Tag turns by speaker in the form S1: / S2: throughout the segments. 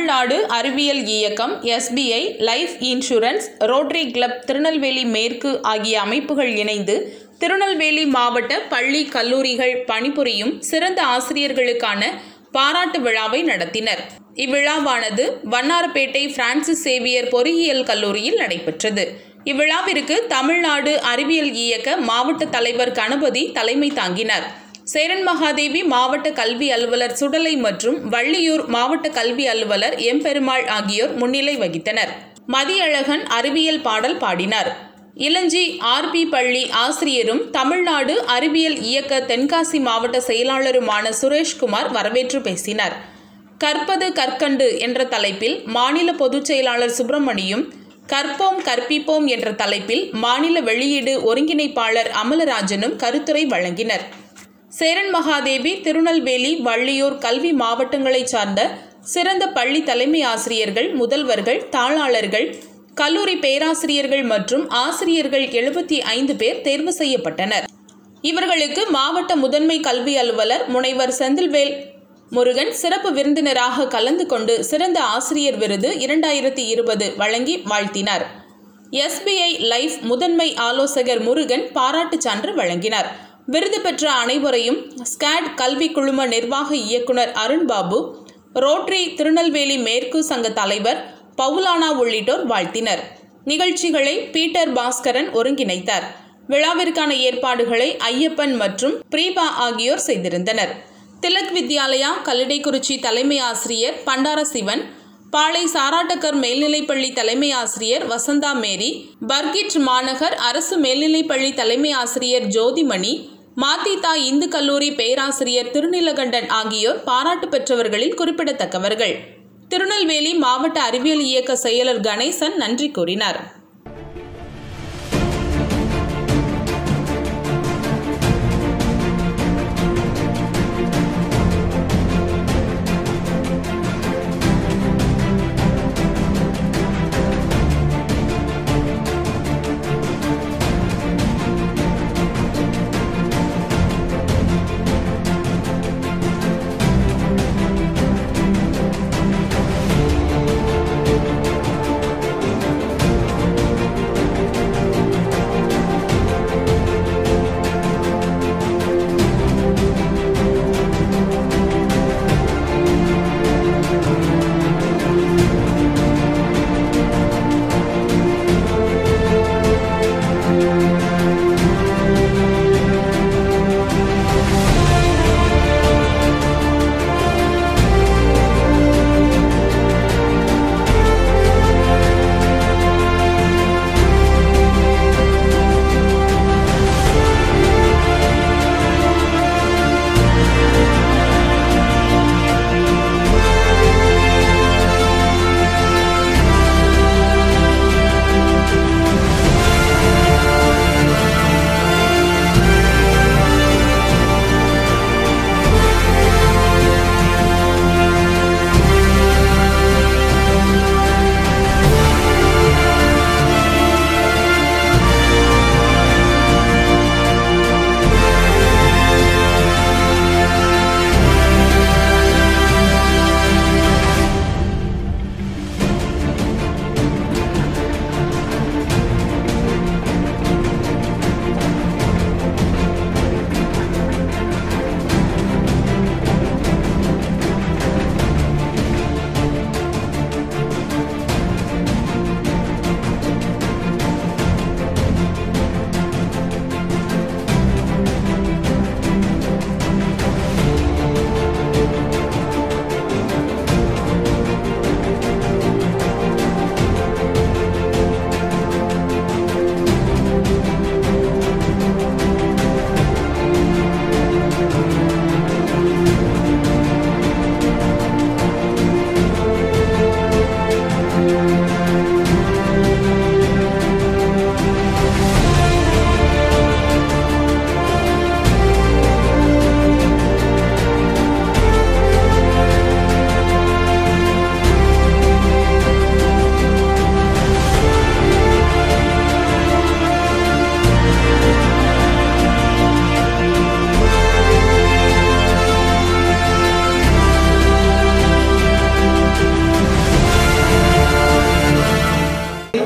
S1: தமிழ்நாடு அறிவியல் இயக்கம் SBI life insurance rotary club Tirunelveli மேற்கு ஆகிய அமைப்புகள் இணைந்து திருநெல்வேலி மாவட்ட பள்ளி கல்லூரிகள் பணிபுரியும் சிறந்த ஆசிரியர்களுக்கான பாராட்டு விழாவை நடத்தினர் இவ்விழாவானது வண்ணாரப்பேட்டை பிரான்சிஸ் சேவியர் பொறியியல் கல்லூரியில் நடைபெற்றது இவ்விழாவிற்கு தமிழ்நாடு அறிவியல் இயக்க மாவட்ட தலைவர் கணபதி தலைமை தாங்கினார் சேரன் மகாதேவி மாவட்ட கல்வி அலுவலர் சுடலை மற்றும் வள்ளியூர் மாவட்ட கல்வி அலுவலர் எம்பெருமாள் ஆகியோர் முன்னிலை வகித்தனர் மதியழகன் அறிவியல் பாடல் பாடினார் இளஞ்சி ஆர்பி பள்ளி ஆசிரியரும் தமிழ்நாடு அறிவியல் இயக்க தென்காசி மாவட்ட செயலாளருமான சுரேஷ்குமார் வரவேற்று பேசினார் கற்பது கற்கண்டு என்ற தலைப்பில் மாநில பொதுச் செயலாளர் சுப்பிரமணியும் கற்போம் கற்பிப்போம் என்ற தலைப்பில் மாநில வெளியீடு ஒருங்கிணைப்பாளர் அமலராஜனும் கருத்துரை வழங்கினர் சேரன் மகாதேவி திருநெல்வேலி வள்ளியூர் கல்வி மாவட்டங்களைச் சார்ந்த சிறந்த பள்ளி தலைமை ஆசிரியர்கள் முதல்வர்கள் தாளாளர்கள் கல்லூரி பேராசிரியர்கள் மற்றும் ஆசிரியர்கள் எழுபத்தி ஐந்து பேர் தேர்வு செய்யப்பட்டனர் இவர்களுக்கு மாவட்ட முதன்மை கல்வி அலுவலர் முனைவர் செந்தில்வேல் முருகன் சிறப்பு விருந்தினராக கலந்து கொண்டு சிறந்த ஆசிரியர் விருது இரண்டாயிரத்தி இருபது வழங்கி வாழ்த்தினார் எஸ்பிஐ லைஃப் முதன்மை ஆலோசகர் முருகன் பாராட்டுச் சான்று வழங்கினார் விருது பெற்ற அனைவரையும் ஸ்காட் கல்வி குழும நிர்வாக இயக்குனர் அருண்பாபு ரோட்டரி திருநெல்வேலி மேற்கு சங்க தலைவர் பவுலானா உள்ளிட்டோர் வாழ்த்தினர் நிகழ்ச்சிகளை பீட்டர் பாஸ்கரன் ஒருங்கிணைத்தார் விழாவிற்கான ஏற்பாடுகளை ஐயப்பன் மற்றும் பிரீபா ஆகியோர் செய்திருந்தனர் திலக் வித்யாலயா கல்லிடைக்குறிச்சி தலைமை ஆசிரியர் பண்டார சிவன் பாளை சாராட்டக்கர் மேல்நிலைப்பள்ளி தலைமை ஆசிரியர் வசந்தா மேரி பர்கிட் மாநகர் அரசு மேல்நிலைப்பள்ளி தலைமை ஆசிரியர் ஜோதிமணி மாத்திதா இந்து கல்லூரி பேராசிரியர் திருநிலகண்டன் ஆகியோர் பாராட்டு பெற்றவர்களில் குறிப்பிடத்தக்கவர்கள் திருநெல்வேலி மாவட்ட அறிவியல் இயக்க செயலர் கணேசன் நன்றி கூறினார்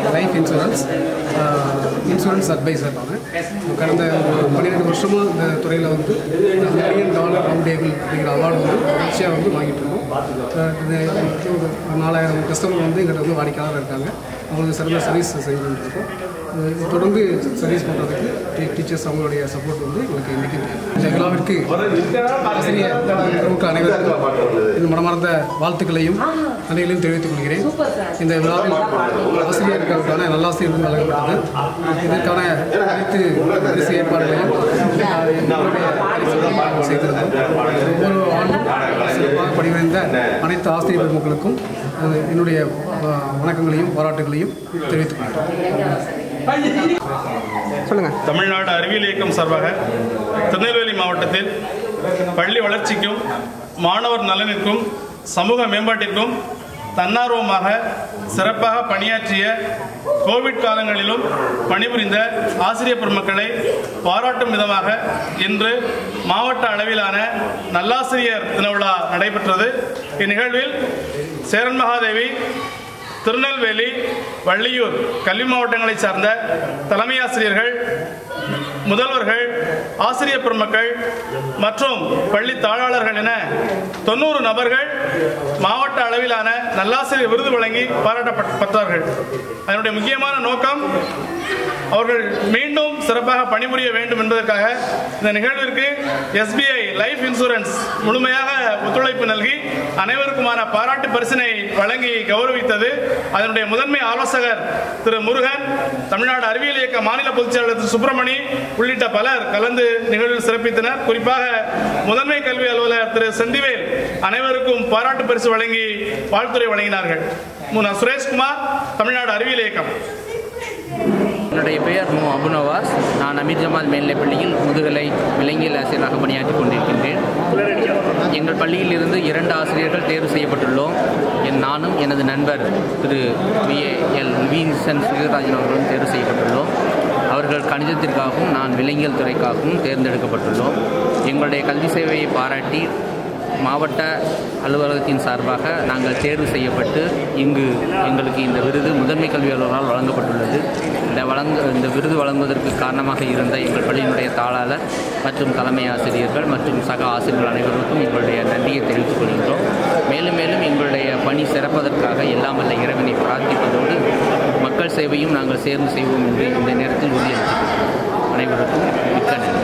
S2: லைஃப் இன்சூரன்ஸ் இன்சூரன்ஸ் அட்வைசர் நான் கடந்த ஒரு பன்னிரெண்டு வருஷமாக இந்த துறையில் வந்து மில்லியன் டாலர் ரவுண்ட் டேபிள் அப்படிங்கிற அவார்டு வந்து தொடர்ச்சியாக வந்து வாங்கிட்டு இருக்கோம் அஹ் இது ஒரு நாலாயிரம் கஸ்டமர் வந்து எங்கிட்ட வந்து வாடிக்கையாளர் இருக்காங்க அவங்களுக்கு சிறந்த சர்வீஸ் செஞ்சுட்டு இருக்கோம் அஹ் இது தொடர்ந்து சர்வீஸ் பண்ணுறதுக்கு டீச்சர்ஸ் அவங்களுடைய சப்போர்ட் வந்து எங்களுக்கு இன்றைக்கி இந்த விழாவிற்கு ஆசிரியர் பெருமக்கள் அனைவருக்கும் இந்த மனமார்ந்த வாழ்த்துக்களையும் நன்றிகளையும் தெரிவித்துக் கொள்கிறேன் இந்த விழாவில் ஆசிரியர்களுக்கான நல்லாசிரியர் விருது வழங்கப்பட்டது இதற்கான அனைத்து பரிசு ஏற்பாடுகளையும் எங்களுடைய பரிசுகளையும் செய்திருந்தோம் ஒவ்வொரு ஆண்டும் சிறப்பாக பணிபுரிந்த அனைத்து ஆசிரியர் பெருமக்களுக்கும் அஹ், என்னுடைய அஹ், வணக்கங்களையும் பாராட்டுகளையும் தெரிவித்துக் கொள்கிறேன்
S3: தமிழ்நாடு அறிவியல் இயக்கம் சார்பாக திருநெல்வேலி மாவட்டத்தில் பள்ளி வளர்ச்சிக்கும் மாணவர் நலனிற்கும் சமூக மேம்பாட்டிற்கும் தன்னார்வமாக சிறப்பாக பணியாற்றிய கோவிட் காலங்களிலும் பணிபுரிந்த ஆசிரியர் பெருமக்களை பாராட்டும் விதமாக இன்று மாவட்ட அளவிலான நல்லாசிரியர் தின விழா நடைபெற்றது இந்நிகழ்வில் சேரன் மகாதேவி திருநெல்வேலி வள்ளியூர் கல்வி மாவட்டங்களைச் சார்ந்த தலைமை ஆசிரியர்கள் முதல்வர்கள் ஆசிரியர் பெருமக்கள் மற்றும் பள்ளி தாளாளர்கள் என தொண்ணூறு நபர்கள் மாவட்ட அளவிலான நல்லாசிரியர் விருது வழங்கி பாராட்டப்பட்டார்கள் அதனுடைய முக்கியமான நோக்கம் அவர்கள் மீண்டும் சிறப்பாக பணிபுரிய வேண்டும் என்பதற்காக இந்த நிகழ்விற்கு எஸ்பிஐ லைஃப் இன்சூரன்ஸ் முழுமையாக ஒத்துழைப்பு நல்கி அனைவருக்குமான பாராட்டு பரிசினை வழங்கி கௌரவித்தது அதனுடைய முதன்மை ஆலோசகர் திரு முருகன் தமிழ்நாடு அறிவியல் இயக்க மாநில பொதுச் செயலாளர் திரு சுப்பிரமணி உள்ளிட்ட பலர் கலந்து நிகழ்வில் சிறப்பித்தனர் குறிப்பாக முதன்மை கல்வி அலுவலர் திரு செந்திவேல் அனைவருக்கும் பாராட்டு பரிசு வழங்கி வாழ்த்துரை வழங்கினார்கள் மு. சுரேஷ்குமார் தமிழ்நாடு அறிவியல் இயக்கம்
S4: என்னுடைய பெயர் மு அபுனவாஸ் நான் அமீர் ஜமால் மேல்நிலைப்பள்ளியில் முதுகலை விலங்கியல் ஆசிரியராக பணியாற்றிக் கொண்டிருக்கின்றேன் எங்கள் பள்ளியில் இருந்து இரண்டு ஆசிரியர்கள் தேர்வு செய்யப்பட்டுள்ளோம் என் நானும் எனது நண்பர் திரு வி எல் வின்சன் சிவராஜன் அவர்களும் தேர்வு செய்யப்பட்டுள்ளோம் அவர்கள் கணிதத்திற்காகவும் நான் விலங்கியல் துறைக்காகவும் தேர்ந்தெடுக்கப்பட்டுள்ளோம் எங்களுடைய கல்வி சேவையை பாராட்டி மாவட்ட அலுவலகத்தின் சார்பாக நாங்கள் தேர்வு செய்யப்பட்டு இங்கு எங்களுக்கு இந்த விருது முதன்மை கல்வி அலுவலரால் வழங்கப்பட்டுள்ளது இந்த வழங்க இந்த விருது வழங்குவதற்கு காரணமாக இருந்த எங்கள் பள்ளியினுடைய தாளாளர் மற்றும் தலைமை ஆசிரியர்கள் மற்றும் சக ஆசிரியர்கள் அனைவருக்கும் எங்களுடைய நன்றியை தெரிவித்துக் கொள்கின்றோம் மேலும் மேலும் எங்களுடைய பணி சிறப்பதற்காக எல்லாம் வல்ல இறைவனை பிரார்த்திப்பதோடு மக்கள் சேவையும் நாங்கள் சேர்ந்து செய்வோம் என்று இந்த நேரத்தில் உறுதியளித்துக் அனைவருக்கும் மிக்க நன்றி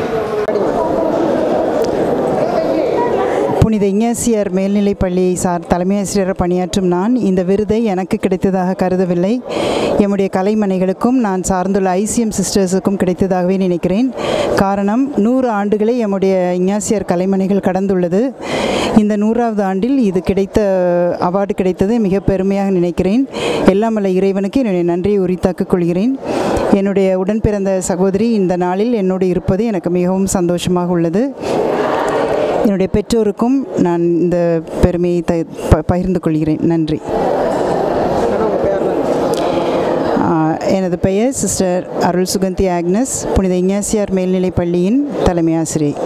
S5: புனித இஞ்ஞாசியார் மேல்நிலைப் பள்ளியை சார் தலைமை ஆசிரியராக பணியாற்றும் நான் இந்த விருதை எனக்கு கிடைத்ததாக கருதவில்லை எம்முடைய கலைமணிகளுக்கும் நான் சார்ந்துள்ள ஐசிஎம் சிஸ்டர்ஸுக்கும் கிடைத்ததாகவே நினைக்கிறேன் காரணம் நூறு ஆண்டுகளை எம்முடைய இஞ்ஞாசியார் கலைமணிகள் கடந்துள்ளது இந்த நூறாவது ஆண்டில் இது கிடைத்த அவார்டு கிடைத்தது மிக பெருமையாக நினைக்கிறேன் எல்லாம் வல்ல இறைவனுக்கு என்னுடைய நன்றியை உரித்தாக்கிக் கொள்கிறேன் என்னுடைய உடன் பிறந்த சகோதரி இந்த நாளில் என்னோடு இருப்பது எனக்கு மிகவும் சந்தோஷமாக உள்ளது என்னுடைய பெற்றோருக்கும் நான் இந்த பெருமையை த ப- பகிர்ந்து கொள்கிறேன் நன்றி ஆ, எனது பெயர் சிஸ்டர் அருள் சுகந்தி ஆக்னஸ் புனித இஞ்ஞாசியார் மேல்நிலைப் பள்ளியின் தலைமை ஆசிரியை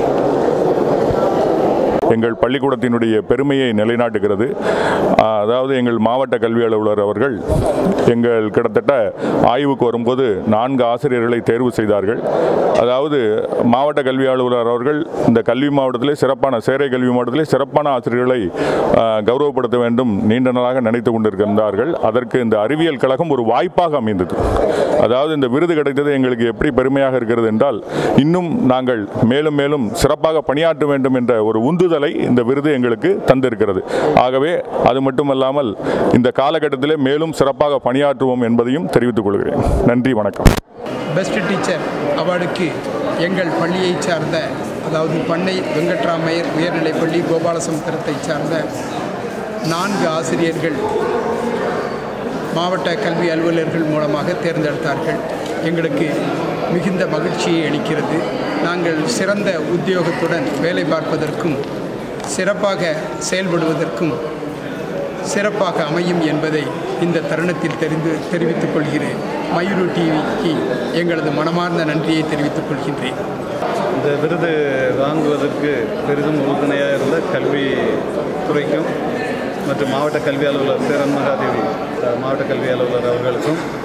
S6: எங்கள் பள்ளிக்கூடத்தினுடைய பெருமையை நிலைநாட்டுகிறது ஆஹ் அதாவது எங்கள் மாவட்ட கல்வி அலுவலர் அவர்கள் எங்கள் கிட்டத்தட்ட ஆய்வுக்கு வரும்போது நான்கு ஆசிரியர்களை தேர்வு செய்தார்கள் அதாவது மாவட்ட கல்வி அலுவலர் அவர்கள் இந்த கல்வி மாவட்டத்திலே சிறப்பான சேரை கல்வி மாவட்டத்திலே சிறப்பான ஆசிரியர்களை ஆஹ் கௌரவப்படுத்த வேண்டும் நீண்ட நாளாக நினைத்து கொண்டிருக்கின்றார்கள் அதற்கு இந்த அறிவியல் கழகம் ஒரு வாய்ப்பாக அமைந்தது அதாவது இந்த விருது கிடைத்தது எங்களுக்கு எப்படி பெருமையாக இருக்கிறது என்றால் இன்னும் நாங்கள் மேலும் மேலும் சிறப்பாக பணியாற்ற வேண்டும் என்ற ஒரு உந்துதலை இந்த விருது எங்களுக்கு தந்திருக்கிறது ஆகவே அது மட்டுமல்லாமல் இந்த காலகட்டத்திலே மேலும் சிறப்பாக பணியாற்றுவோம் என்பதையும் தெரிவித்துக் கொள்கிறேன் நன்றி வணக்கம்
S7: பெஸ்ட் டீச்சர் அவார்டுக்கு எங்கள் பள்ளியைச் சார்ந்த அதாவது பண்ணை வெங்கட்ராமையர் உயர்நிலைப்பள்ளி கோபாலசமுத்திரத்தைச் சார்ந்த நான்கு ஆசிரியர்கள் மாவட்ட கல்வி அலுவலர்கள் மூலமாக தேர்ந்தெடுத்தார்கள் எங்களுக்கு மிகுந்த மகிழ்ச்சியை அளிக்கிறது நாங்கள் சிறந்த உத்தியோகத்துடன் வேலை பார்ப்பதற்கும் சிறப்பாக செயல்படுவதற்கும் சிறப்பாக அமையும் என்பதை இந்த தருணத்தில் தெரிந்து தெரிவித்துக் கொள்கிறேன் மயூரு டிவிக்கு எங்களது மனமார்ந்த நன்றியை தெரிவித்துக் கொள்கின்றேன்
S8: இந்த விருது வாங்குவதற்கு பெரிதும் உறுதுணையாக இருந்த கல்வி துறைக்கும் மற்றும் மாவட்ட கல்வி அலுவலர் சேரன் மகாதேவி அஹ், மாவட்ட கல்வி அலுவலர் அவர்களுக்கும்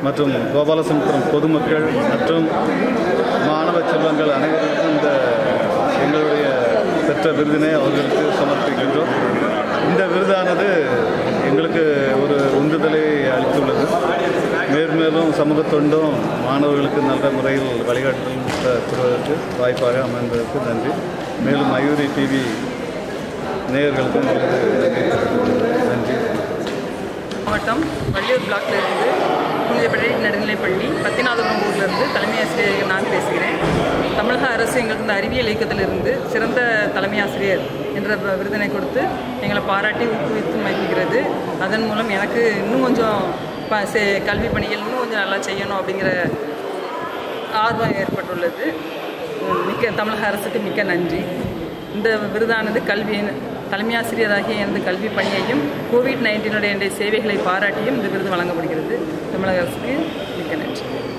S8: மற்றும் கோபாலசமுத்திரம் பொதுமக்கள் மற்றும் மாணவ செல்வங்கள் அனைவருக்கும் இந்த எங்களுடைய பெற்ற விருதினை அவர்களுக்கு சமர்ப்பிக்கின்றோம் இந்த விருதானது எங்களுக்கு ஒரு உந்துதலை அளித்துள்ளது மேற்மேலும் சமூக தொண்டும் மாணவர்களுக்கு நல்ல முறையில் வழிகாட்டுதல் தருவதற்கு வாய்ப்பாக அமைந்ததற்கு நன்றி மேலும் மயூரி டிவி நேயர்களுக்கும் நன்றி
S9: மாவட்டம் வள்ளியூர் பிளாக்ல இருந்து புனிதப்பள்ளி நடுநிலைப்பள்ளி பத்திநாதபுரம் ஊர்லேருந்து தலைமை ஆசிரியர் நான் பேசுகிறேன் தமிழக அரசு எங்களுக்கு இந்த அறிவியல் இயக்கத்திலிருந்து சிறந்த தலைமை ஆசிரியர் என்ற வ- விருதினை கொடுத்து எங்களை பாராட்டி ஊக்குவித்து மகிழ்கிறது அதன் மூலம் எனக்கு இன்னும் கொஞ்சம் ப சே- கல்வி பணிகள் இன்னும் கொஞ்சம் நல்லா செய்யணும் அப்படிங்கிற ஆர்வம் ஏற்பட்டுள்ளது உம், மிக்க தமிழக அரசுக்கு மிக்க நன்றி இந்த விருதானது கல்வியின் தலைமை ஆசிரியராகிய எனது கல்வி பணியையும் கோவிட் நைன்டீனுடைய என்னுடைய சேவைகளை பாராட்டியும் இந்த விருது வழங்கப்படுகிறது தமிழக அரசுக்கு மிக்க நன்றி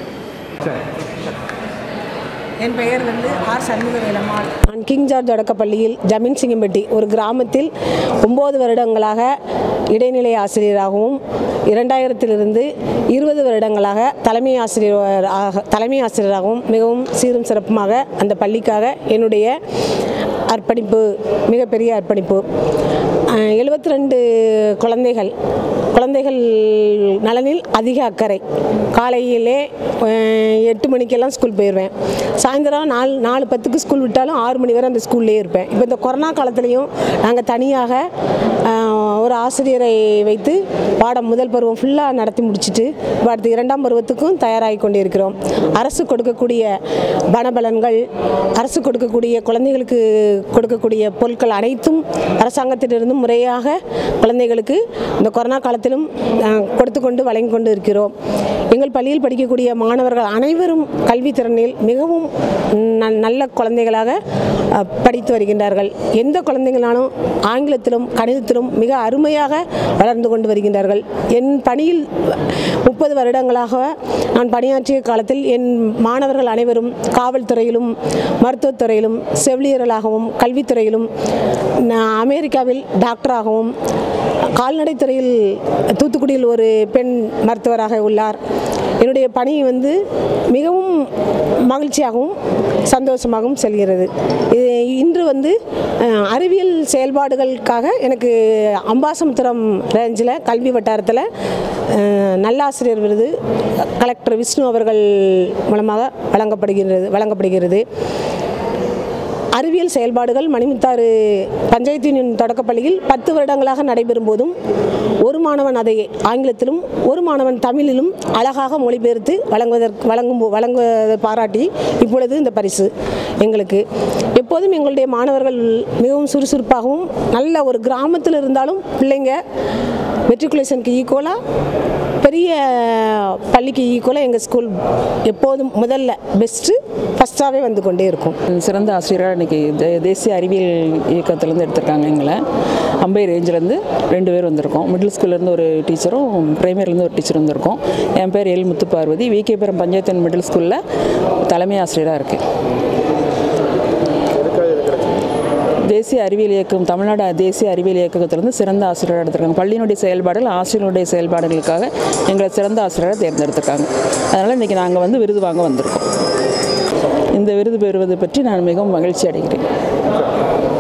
S10: என் பெயர் வந்து ஆர் சண்முக வேலம்மாள்
S11: நான் கிங் ஜார்ஜ் தொடக்கப்பள்ளியில் ஜமீன் சிங்கம்பட்டி ஒரு கிராமத்தில் ஒம்பது வருடங்களாக இடைநிலை ஆசிரியராகவும் இரண்டாயிரத்திலிருந்து இருபது வருடங்களாக தலைமை ஆசிரியர் ஆக தலைமை ஆசிரியராகவும் மிகவும் சீரும் சிறப்புமாக அந்த பள்ளிக்காக என்னுடைய அர்ப்பணிப்பு மிகப்பெரிய அர்ப்பணிப்பு எழுபத்தி ரெண்டு குழந்தைகள் குழந்தைகள் நலனில் அதிக அக்கறை காலையிலே அஹ், எட்டு மணிக்கெல்லாம் ஸ்கூல் போயிடுவேன் சாயந்தரம் நாலு நாலு பத்துக்கு ஸ்கூல் விட்டாலும் ஆறு மணி வரை அந்த ஸ்கூல்லேயே இருப்பேன் இப்போ இந்த கொரோனா காலத்துலேயும் நாங்கள் தனியாக அஹ், ஒரு ஆசிரியரை வைத்து பாடம் முதல் பருவம் ஃபுல்லாக நடத்தி முடிச்சிட்டு இப்போ அடுத்து இரண்டாம் பருவத்துக்கும் தயாராகி கொண்டிருக்கிறோம் அரசு கொடுக்கக்கூடிய பணபலன்கள் அரசு கொடுக்கக்கூடிய குழந்தைகளுக்கு கொடுக்கக்கூடிய பொருட்கள் அனைத்தும் அரசாங்கத்திலிருந்து முறையாக குழந்தைகளுக்கு இந்த கொரோனா காலத்திலும் அஹ், கொடுத்து கொண்டு வழங்கி கொண்டு இருக்கிறோம் எங்கள் பள்ளியில் படிக்கக்கூடிய மாணவர்கள் அனைவரும் கல்வி திறனில் மிகவும் ந- நல்ல குழந்தைகளாக அஹ், படித்து வருகின்றார்கள் எந்த குழந்தைகளாலும் ஆங்கிலத்திலும் கணிதத்திலும் மிக அருமையாக வளர்ந்து கொண்டு வருகின்றார்கள் என் பணியில் முப்பது வருடங்களாக நான் பணியாற்றிய காலத்தில் என் மாணவர்கள் அனைவரும் காவல்துறையிலும் மருத்துவத்துறையிலும் செவிலியர்களாகவும் கல்வித்துறையிலும் நான் அமெரிக்காவில் டாக்டராகவும் கால்நடைத்துறையில் தூத்துக்குடியில் ஒரு பெண் மருத்துவராக உள்ளார் என்னுடைய பணி வந்து மிகவும் மகிழ்ச்சியாகவும் சந்தோஷமாகவும் செல்கிறது இது இன்று வந்து அஹ், அறிவியல் செயல்பாடுகளுக்காக எனக்கு அம்பாசமுத்திரம் ரேஞ்சில் கல்வி வட்டாரத்தில் அஹ், நல்லாசிரியர் விருது கலெக்டர் விஷ்ணு அவர்கள் மூலமாக வழங்கப்படுகிறது வழங்கப்படுகிறது அறிவியல் செயல்பாடுகள் மணிமுத்தாறு பஞ்சாயத்து யூனியன் தொடக்கப்பள்ளியில் பத்து வருடங்களாக நடைபெறும் போதும் ஒரு மாணவன் அதை ஆங்கிலத்திலும் ஒரு மாணவன் தமிழிலும் அழகாக மொழிபெயர்த்து வழங்குவதற்கு வழங்கும் போ- வழங்குவதை பாராட்டி இப்பொழுது இந்த பரிசு எங்களுக்கு எப்போதும் எங்களுடைய மாணவர்கள் மிகவும் சுறுசுறுப்பாகவும் நல்ல ஒரு கிராமத்தில் இருந்தாலும் பிள்ளைங்க மெட்ரிகுலேஷனுக்கு ஈக்குவலாக பெரிய பள்ளிக்கு ஈக்குவலாக எங்கள் ஸ்கூல் எப்போதும் முதல்ல பெஸ்ட்டு ஃபஸ்ட்டாகவே வந்து கொண்டே இருக்கும்
S12: சிறந்த ஆசிரியராக இன்றைக்கி தேசிய அறிவியல் இயக்கத்துலேருந்து எடுத்திருக்காங்க எங்களை அம்பை ரேஞ்சிலேருந்து ரெண்டு பேர் வந்திருக்கோம் மிடில் ஸ்கூல்லேருந்து ஒரு டீச்சரும் பிரைமரிலேருந்து ஒரு டீச்சர் வந்திருக்கோம் என் பேர் எல் முத்து பார்வதி விகேபுரம் பஞ்சாயத்து மிடில் ஸ்கூலில் தலைமை ஆசிரியராக இருக்கேன் தேசிய அறிவியல் இயக்கம் தமிழ்நாடு தேசிய அறிவியல் இயக்கத்திலிருந்து சிறந்த ஆசிரியராக எடுத்திருக்காங்க பள்ளியினுடைய செயல்பாடுகள் ஆசிரியர்களுடைய செயல்பாடுகளுக்காக எங்களை சிறந்த ஆசிரியராக தேர்ந்தெடுத்திருக்காங்க அதனால் இன்றைக்கி நாங்கள் வந்து விருது வாங்க வந்திருக்கோம் இந்த விருது பெறுவது பற்றி நான் மிகவும் மகிழ்ச்சி அடைகிறேன்